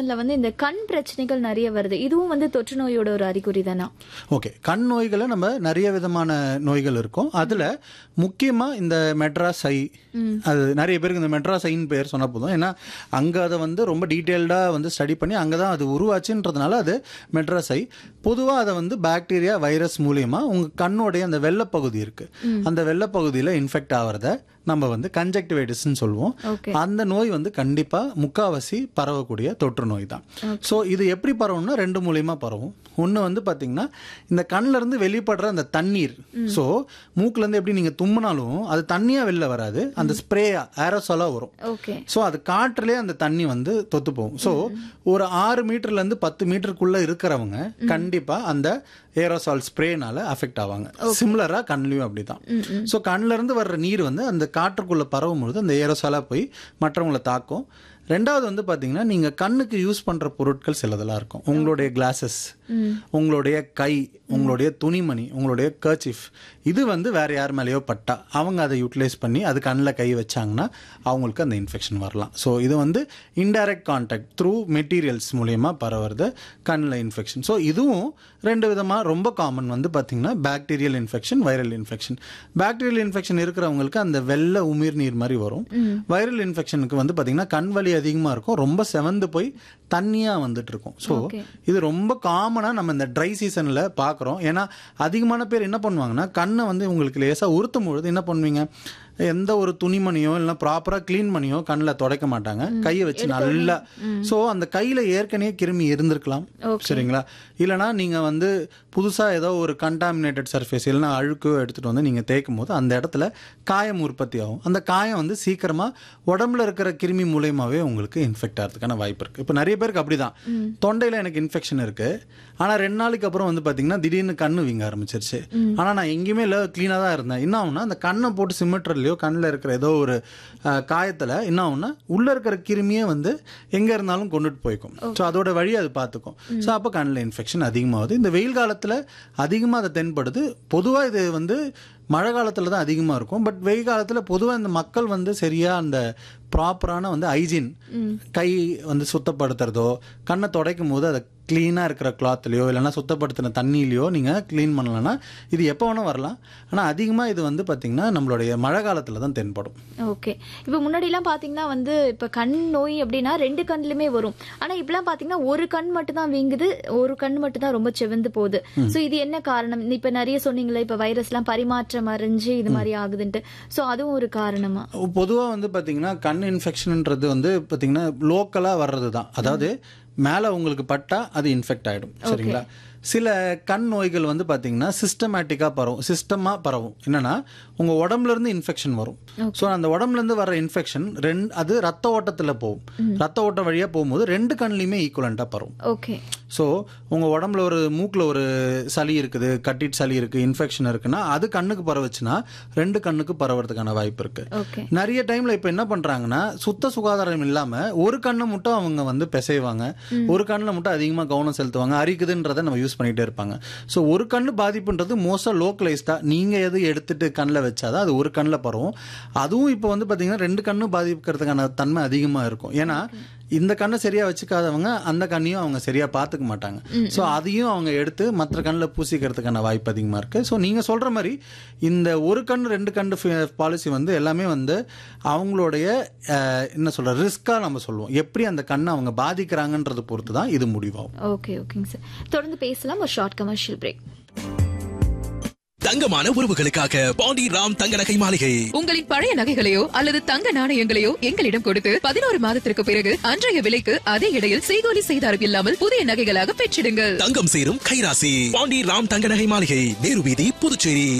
ஜெனரேஷன்ல வந்து இந்த கண் பிரச்சனைகள் நிறைய வருது இதுவும் வந்து தொற்று நோயோட ஒரு அறிகுறி தானா ஓகே கண் நோய்களை நம்ம நிறைய விதமான நோய்கள் இருக்கும் அதுல முக்கியமா இந்த மெட்ராஸ் ஐ அது நிறைய பேருக்கு இந்த மெட்ராஸ் ஐன்னு பேர் சொன்ன போதும் ஏன்னா அங்க அதை வந்து ரொம்ப டீட்டெயில்டா வந்து ஸ்டடி பண்ணி அங்கதான் அது உருவாச்சுன்றதுனால அது மெட்ராஸ் ஐ பொதுவா அதை வந்து பாக்டீரியா வைரஸ் மூலியமா உங்க கண்ணோடைய அந்த வெள்ளைப்பகுதி இருக்கு அந்த வெள்ளைப்பகுதியில இன்ஃபெக்ட் ஆகிறத நம்ம வந்து கன்ஜெக்டிவைட்டிஸ்ன்னு சொல்லுவோம் ஓகே அந்த நோய் வந்து கண்டிப்பா முக்காவாசி பரவக்கூடிய தொற்று நோய் தான் ஸோ இது எப்படி பரவும்னா ரெண்டு மூலியமா பரவும் ஒன்று வந்து பாத்தீங்கன்னா இந்த கண்ணுல இருந்து வெளிப்படுற அந்த தண்ணீர் ஸோ மூக்குல இருந்து எப்படி நீங்க தும்முனாலும் அது தண்ணியா வெளில வராது அந்த ஸ்ப்ரேயா ஏரோசாலா வரும் ஓகே ஸோ அது காற்றுலேயே அந்த தண்ணி வந்து தொத்து போகும் ஸோ ஒரு ஆறு மீட்டர்ல இருந்து பத்து மீட்டருக்குள்ள இருக்கிறவங்க கண்டிப்பா அந்த ஏரோசால் ஸ்ப்ரேனால அஃபெக்ட் ஆவாங்க சிமிலரா கண்ணுலயும் அப்படிதான் ஸோ கண்ணுல இருந்து வர்ற நீர் வந்து அந்த காற்றுக்குள்ள பரவும் பொழுது அந்த ஏரோசாலா போய் மற்றவங்களை தாக்கும் ரெண்டாவது வந்து பாத்தீங்கன்னா நீங்க கண்ணுக்கு யூஸ் பண்ற பொருட்கள் சிலதெல்லாம் இருக்கும் உங்களுடைய கிளாஸஸ் உங்களுடைய கை உங்களுடைய துணிமணி உங்களுடைய கர்ச்சிஃப் இது வந்து வேற யார் மேலேயோ பட்டா அவங்க அதை யூட்டிலைஸ் பண்ணி அது கண்ணில் கை வச்சாங்கன்னா அவங்களுக்கு அந்த இன்ஃபெக்ஷன் வரலாம் ஸோ இது வந்து இன்டைரக்ட் கான்டாக்ட் த்ரூ மெட்டீரியல்ஸ் மூலியமா பரவுறது கண்ணில் இன்ஃபெக்ஷன் ஸோ இதுவும் ரெண்டு விதமாக ரொம்ப காமன் வந்து பார்த்தீங்கன்னா bacterial infection viral infection bacterial infection இருக்கிறவங்களுக்கு அந்த வெள்ளை உமிர் நீர் மாதிரி வரும் வைரல் இன்ஃபெக்ஷனுக்கு வந்து பார்த்தீங்கன்னா கண் வலி அதிகமாக இருக்கும் ரொம்ப செவந்து போய் தண்ணியாக வந்துட்டு இருக்கும் ஸோ Okay. இது ரொம்ப காமனாக நம்ம இந்த ட்ரை சீசனில் பார்க்குறோம் ஏன்னா அதிகமான பேர் என்ன பண்ணுவாங்கன்னா கண்ணை வந்து உங்களுக்கு லேசாக உறுத்தும் பொழுது என்ன பண்ணுவீங்க எந்த ஒரு துணிமணியோ இல்லைன்னா ப்ராப்பராக க்ளீன் பண்ணியோ கண்ணில் துடைக்க மாட்டாங்க கையை வச்சு நல்லா ஸோ அந்த கையில் ஏற்கனவே கிருமி இருந்திருக்கலாம் சரிங்களா இல்லைனா நீங்கள் வந்து புதுசாக ஏதோ ஒரு கண்டாமினேட்டட் சர்ஃபேஸ் இல்லைன்னா அழுக்கோ எடுத்துகிட்டு வந்து நீங்கள் தேய்க்கும் போது அந்த இடத்துல காயம் உற்பத்தி ஆகும் அந்த காயம் வந்து சீக்கிரமாக உடம்புல இருக்கிற கிருமி மூலியமாகவே உங்களுக்கு இன்ஃபெக்ட் ஆகிறதுக்கான வாய்ப்பு இருக்குது இப்போ நிறைய பேருக்கு அப்படிதான் தொண்டையில் எனக்கு இன்ஃபெக்ஷன் இருக்குது ஆனால் ரெண்டு நாளைக்கு அப்புறம் வந்து பார்த்தீங்கன்னா திடீர்னு கண்ணு வீங்க ஆரம்பிச்சிருச்சு ஆனால் நான் எங்கேயுமே இல்லை க்ளீனாக தான் இருந்தேன் என்ன ஆகும்னா அந்த கண்ணை போட்டு சிமெட்ரல்லையோ கண்ணில் இருக்கிற ஏதோ ஒரு அஹ், காயத்துல என்ன ஆகும்னா உள்ளே இருக்கிற கிருமியே வந்து எங்கே இருந்தாலும் கொண்டுட்டு போய்க்கும் ஸோ அதோட வழி அது பார்த்துக்கும் ஸோ அப்போ கண்ணில் இன்ஃபெக்ஷன் அதிகமாகுது இந்த வெயில் காலத்தில் அதிகமாக அதை தென்படுது பொதுவாக இது வந்து மழை காலத்தில் தான் அதிகமாக இருக்கும் பட் வெயில் காலத்தில் பொதுவாக இந்த மக்கள் வந்து சரியாக அந்த ப்ராப்பரான வந்து ஹைஜீன் கை வந்து சுத்தப்படுத்துறதோ கண்ணை துடைக்கும் போது அதை க்ளீனாக இருக்கிற கிளாத்லையோ இல்லைன்னா சுத்தப்படுத்தின தண்ணியிலையோ நீங்கள் க்ளீன் பண்ணலன்னா இது எப்போ வேணால் வரலாம் ஆனால் அதிகமாக இது வந்து பார்த்திங்கன்னா நம்மளுடைய மழை காலத்தில் தான் தென்படும் ஓகே இப்போ முன்னாடிலாம் பாத்தீங்கன்னா வந்து இப்ப கண் நோய் அப்படின்னா ரெண்டு கண்ணுலயுமே வரும் ஆனா இப்பெல்லாம் பாத்தீங்கன்னா ஒரு கண் மட்டும் தான் வீங்குது ஒரு கண் மட்டும் தான் ரொம்ப செவந்து போகுது சோ இது என்ன காரணம் இப்ப நிறைய சொன்னீங்களே இப்ப வைரஸ் எல்லாம் பரிமாற்றம் அறிஞ்சு இது மாதிரி ஆகுதுன்ட்டு சோ அதுவும் ஒரு காரணமா பொதுவாக வந்து பார்த்தீங்கன்னா கண் இன்ஃபெக்ஷன்ன்றது வந்து பார்த்தீங்கன்னா லோக்கலாக வர்றது தான் அதாவது மேலே உங்களுக்கு பட்டா அது இன்ஃபெக்ட் ஆகிடும் சரிங்களா சில கண் நோய்கள் வந்து பார்த்தீங்கன்னா சிஸ்டமேட்டிக்காக பரவும் சிஸ்டமாக பரவும் என்னன்னா உங்கள் உடம்புல இருந்து இன்ஃபெக்ஷன் வரும் ஸோ அந்த உடம்புல இருந்து வர இன்ஃபெக்ஷன் ரெண்டு அது ரத்த ஓட்டத்தில் போகும் ரத்த ஓட்டம் வழியாக போகும்போது ரெண்டு கண்ணுலையுமே ஈக்குவலண்ட்டாக பரவும் ஓகே ஸோ உங்கள் உடம்புல ஒரு மூக்கில் ஒரு சளி இருக்குது கட்டிட் சளி இருக்குது இன்ஃபெக்ஷன் இருக்குன்னா அது கண்ணுக்கு பரவுச்சுன்னா ரெண்டு கண்ணுக்கு பரவறதுக்கான வாய்ப்பு இருக்கு ஓகே நிறைய டைம்ல இப்ப என்ன பண்றாங்கன்னா சுத்த சுகாதாரம் இல்லாம ஒரு கண்ணை மட்டும் அவங்க வந்து பிசைவாங்க ஒரு கண்ணில் மட்டும் அதிகமா கவனம் செலுத்துவாங்க அரிக்குதுன்றதை நம்ம யூஸ் பண்ணிட்டே இருப்பாங்க ஸோ ஒரு கண்ணு பாதிப்புன்றது மோஸ்டா லோக்கலைஸ்டா நீங்க எது எடுத்துட்டு கண்ணில் வச்சாதான் அது ஒரு கண்ணில் பரவும் அதுவும் இப்போ வந்து பாத்தீங்கன்னா ரெண்டு கண்ணு பாதிக்கிறதுக்கான தன்மை அதிகமா இருக்கும் ஏன்னா இந்த கண்ணை சரியா வச்சுக்காதவங்க அந்த கண்ணையும் அவங்க சரியா பார்த்துக்க மாட்டாங்க ஸோ அதையும் அவங்க எடுத்து மற்ற கண்ணில் பூசிக்கிறதுக்கான வாய்ப்பு அதிகமா இருக்கு ஸோ நீங்க சொல்ற மாதிரி இந்த ஒரு கண் ரெண்டு கண் பாலிசி வந்து எல்லாமே வந்து அவங்களுடைய அஹ், என்ன சொல்ற ரிஸ்கா நம்ம சொல்லுவோம் எப்படி அந்த கண்ணை அவங்க பாதிக்கிறாங்கன்றது பொறுத்து தான் இது முடிவாகும் ஓகே ஓகேங்க சார் தொடர்ந்து பேசலாம் ஒரு ஷார்ட் கமர்ஷியல் பிரேக் தங்கமான உறவுகளுக்காக பாண்டி ராம் தங்க நகை மாளிகை உங்களின் பழைய நகைகளையோ அல்லது தங்க நாணயங்களையோ எங்களிடம் கொடுத்து பதினோரு மாதத்திற்கு பிறகு அன்றைய விலைக்கு அதே இடையில் செய்கூலி செய்தாரம் இல்லாமல் புதிய நகைகளாக பெற்றிடுங்கள் தங்கம் சேரும் கைராசி பாண்டி ராம் தங்க நகை மாளிகை நேரு வீதி புதுச்சேரி